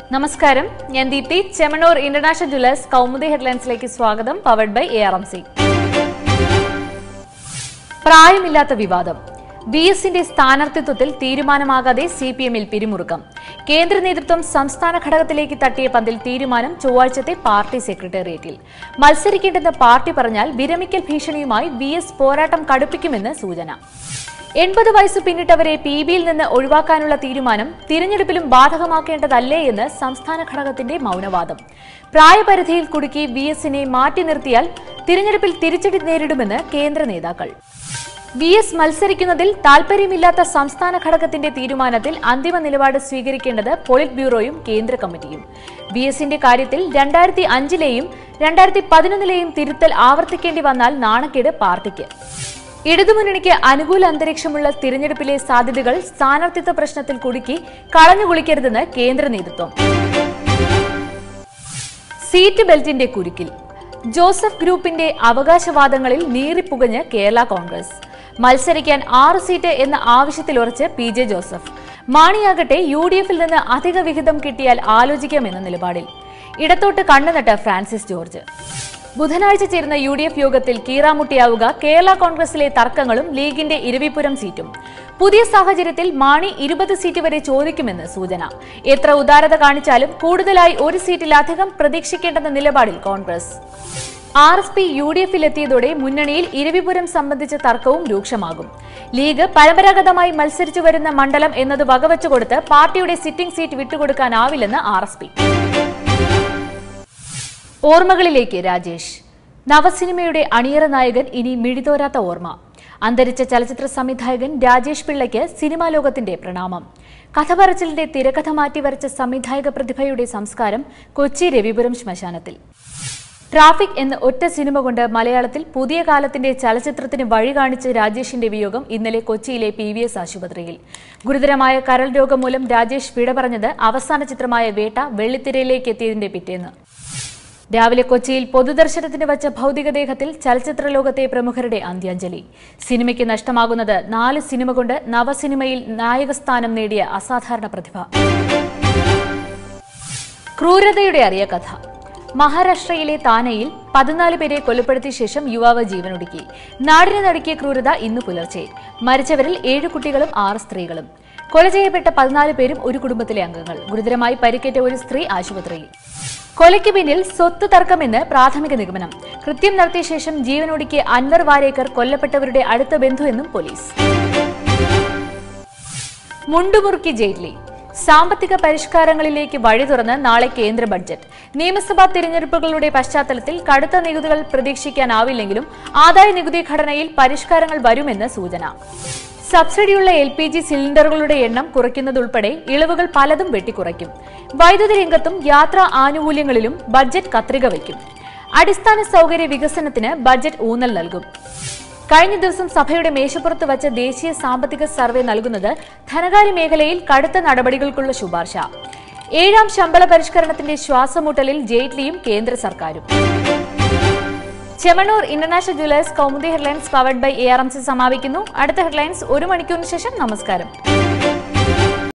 നമസ്കാരം ഞാൻ Deepthi Chemmanur international jewellers Kaumudi ഹെഡ്ലൈൻസിലേക്ക് സ്വാഗതം powered by A R M C പ്രായമില്ലാത്ത വിവാദം വി എസിന്റെ സ്ഥാനാർത്ഥിത്വത്തിൽ തീരുമാനമാകാതെ സി പി എമ്മിൽ പിരിമുറുക്കം കേന്ദ്ര നേതൃത്വം സംസ്ഥാന ഘടകത്തിലേക്ക് തട്ടിയ പന്തിൽ തീരുമാനം ചൊവ്വാഴ്ചത്തെ പാർട്ടി സെക്രട്ടേറിയറ്റിൽ മത്സരിക്കേണ്ടെന്ന് പാർട്ടി പറഞ്ഞാൽ വിരമിക്കൽ ഭീഷണിയുമായി വി എസ് പോരാട്ടം കടുപ്പിക്കുമെന്ന് സൂചന എൺപത് വയസ്സ് പിന്നിട്ടവരെ പി ബിയിൽ നിന്ന് ഒഴിവാക്കാനുള്ള തീരുമാനം തിരഞ്ഞെടുപ്പിലും ബാധകമാക്കേണ്ടതല്ലേ എന്ന് സംസ്ഥാന ഘടകത്തിന്റെ മൗനവാദം പ്രായപരിധിയിൽ കുടുക്കി വി എസിനെ മാറ്റി നിർത്തിയാൽ തിരഞ്ഞെടുപ്പിൽ തിരിച്ചടി നേരിടുമെന്ന് കേന്ദ്ര നേതാക്കൾ വി എസ് മത്സരിക്കുന്നതിൽ താൽപര്യമില്ലാത്ത സംസ്ഥാന ഘടകത്തിന്റെ തീരുമാനത്തിൽ അന്തിമ നിലപാട് സ്വീകരിക്കേണ്ടത് പോളിറ്റ് ബ്യൂറോയും കേന്ദ്ര കമ്മിറ്റിയും വി എസിന്റെ കാര്യത്തിൽ രണ്ടായിരത്തി അഞ്ചിലെയും രണ്ടായിരത്തി പതിനൊന്നിലെയും തിരുത്തൽ ആവർത്തിക്കേണ്ടി വന്നാൽ നാണക്കേട് പാർട്ടിക്ക് ഇടതുമുന്നണിക്ക് അനുകൂല അന്തരീക്ഷമുള്ള തിരഞ്ഞെടുപ്പിലെ സാധ്യതകൾ സ്ഥാനാർത്ഥിത്വ പ്രശ്നത്തിൽ കുടുക്കി കളഞ്ഞുകുളിക്കരുതെന്ന് കേന്ദ്ര നേതൃത്വം സീറ്റ് ബെൽറ്റിന്റെ കുരുക്കിൽ ജോസഫ് ഗ്രൂപ്പിന്റെ അവകാശവാദങ്ങളിൽ നീറിപ്പുകഞ്ഞ് കേരള കോൺഗ്രസ് മത്സരിക്കാൻ ആറ് സീറ്റ് എന്ന ആവശ്യത്തിലുറച്ച് പി ജെ ജോസഫ് മാണിയാകട്ടെ യു ഡി എഫിൽ നിന്ന് അധിക വിഹിതം കിട്ടിയാൽ ആലോചിക്കാമെന്ന നിലപാടിൽ ഇടത്തോട്ട് കണ്ണുനട്ട് ഫ്രാൻസിസ് ജോർജ് ബുധനാഴ്ച ചേരുന്ന യു ഡി എഫ് യോഗത്തിൽ കീറാമുട്ടിയാവുക കേരള കോൺഗ്രസിലെ തർക്കങ്ങളും ലീഗിന്റെ ഇരവിപുരം സീറ്റും പുതിയ സാഹചര്യത്തിൽ മാണി ഇരുപത് സീറ്റ് വരെ ചോദിക്കുമെന്ന് സൂചന എത്ര ഉദാരത കാണിച്ചാലും കൂടുതലായി ഒരു സീറ്റിലധികം പ്രതീക്ഷിക്കേണ്ടെന്ന നിലപാടിൽ Congress R S P U D എഫിലെത്തിയതോടെ മുന്നണിയിൽ ഇരവിപുരം സംബന്ധിച്ച തർക്കവും രൂക്ഷമാകും ലീഗ് പരമ്പരാഗതമായി മത്സരിച്ചു വരുന്ന മണ്ഡലം എന്നത് വകവെച്ചുകൊടുത്ത് പാർട്ടിയുടെ സിറ്റിംഗ് സീറ്റ് വിട്ടുകൊടുക്കാനാവില്ലെന്ന് ആർ എസ് പി ഓർമ്മകളിലേക്ക് രാജേഷ് നവസിനിമയുടെ അണിയറ നായകൻ ഇനി മിഴിതോരാത്ത ഓർമ്മ അന്തരിച്ച ചലച്ചിത്ര സംവിധായകൻ രാജേഷ് പിള്ളയ്ക്ക് സിനിമാ ലോകത്തിന്റെ പ്രണാമം കഥ പറച്ചിലിന്റെ തിരക്കഥ മാറ്റി വരച്ച സംവിധായക പ്രതിഭയുടെ സംസ്കാരം കൊച്ചി രവിപുരം ശ്മശാനത്തിൽ ട്രാഫിക് എന്ന ഒറ്റ സിനിമ കൊണ്ട് മലയാളത്തിൽ പുതിയ കാലത്തിന്റെ ചലച്ചിത്രത്തിന് വഴി കാണിച്ച രാജേഷിന്റെ വിയോഗം ഇന്നലെ കൊച്ചിയിലെ പി വി എസ് ആശുപത്രിയിൽ ഗുരുതരമായ കരൾ രോഗം മൂലം രാജേഷ് വിട പറഞ്ഞത് അവസാന ചിത്രമായ വേട്ട വെള്ളിത്തിരയിലേക്ക് എത്തിയതിന്റെ പിറ്റേന്ന് രാവിലെ കൊച്ചിയിൽ പൊതുദർശനത്തിന് വച്ച ഭൗതികദേഹത്തിൽ ചലച്ചിത്ര ലോകത്തെ പ്രമുഖരുടെ അന്ത്യാഞ്ജലി സിനിമയ്ക്ക് നഷ്ടമാകുന്നത് നാല് സിനിമ കൊണ്ട് നവസിനിമയിൽ നായകസ്ഥാനം നേടിയ അസാധാരണ പ്രതിഭ ക്രൂരതയുടെ അറിയ കഥ മഹാരാഷ്ട്രയിലെ താനയിൽ പതിനാല് പേരെ കൊലപ്പെടുത്തിയ ശേഷം യുവാവ് ജീവനൊടുക്കി നാടിനെ നടുക്കിയ ക്രൂരത ഇന്ന് പുലർച്ചെ മരിച്ചവരിൽ ഏഴ് കുട്ടികളും ആറ് സ്ത്രീകളും കൊല ചെയ്യപ്പെട്ട പതിനാല് പേരും ഒരു കുടുംബത്തിലെ അംഗങ്ങൾ ഗുരുതരമായി പരിക്കേറ്റ ഒരു സ്ത്രീ ആശുപത്രിയിൽ കൊലയ്ക്ക് പിന്നിൽ സ്വത്ത് തർക്കമെന്ന് പ്രാഥമിക നിഗമനം കൃത്യം നടത്തിയ ശേഷം ജീവനൊടുക്കിയ അൻവർ വാരേക്കർ കൊല്ലപ്പെട്ടവരുടെ അടുത്ത ബന്ധു എന്നും പോലീസ് മുണ്ടുമുറുക്കി ജെയ്റ്റ്ലി സാമ്പത്തിക പരിഷ്കാരങ്ങളിലേക്ക് വഴി തുറന്ന് നാളെ കേന്ദ്ര ബഡ്ജറ്റ് നിയമസഭാ തിരഞ്ഞെടുപ്പുകളുടെ പശ്ചാത്തലത്തിൽ കടുത്ത നികുതികൾ പ്രതീക്ഷിക്കാനാവില്ലെങ്കിലും ആദായ നികുതി ഘടനയിൽ പരിഷ്കാരങ്ങൾ വരുമെന്ന് സൂചന സബ്സിഡിയുള്ള എൽ പി ജി സിലിണ്ടറുകളുടെ എണ്ണം കുറയ്ക്കുന്നതുൾപ്പെടെ ഇളവുകൾ പലതും വെട്ടിക്കുറയ്ക്കും വൈദ്യുതി രംഗത്തും യാത്രാ ആനുകൂല്യങ്ങളിലും ബഡ്ജറ്റ് കത്രിക വയ്ക്കും അടിസ്ഥാന സൗകര്യ വികസനത്തിന് ബഡ്ജറ്റ് ഊന്നൽ നൽകും കഴിഞ്ഞ ദിവസം സഭയുടെ മേശപ്പുറത്ത് വച്ച ദേശീയ സാമ്പത്തിക സർവേ നൽകുന്നത് ധനകാര്യ മേഖലയിൽ കടുത്ത നടപടികൾക്കുള്ള ശുപാർശ ഏഴാം ശമ്പള പരിഷ്കരണത്തിന്റെ ശ്വാസമുട്ടലിൽ ജെയ്റ്റ്ലിയും കേന്ദ്ര സർക്കാരും Chemmanur international jewellers Kaumudi headlines powered by A R M C സമാപിക്കുന്നു അടുത്ത ഹെഡ്ലൈൻസ് ഒരു മണിക്കൂറിന് ശേഷം നമസ്കാരം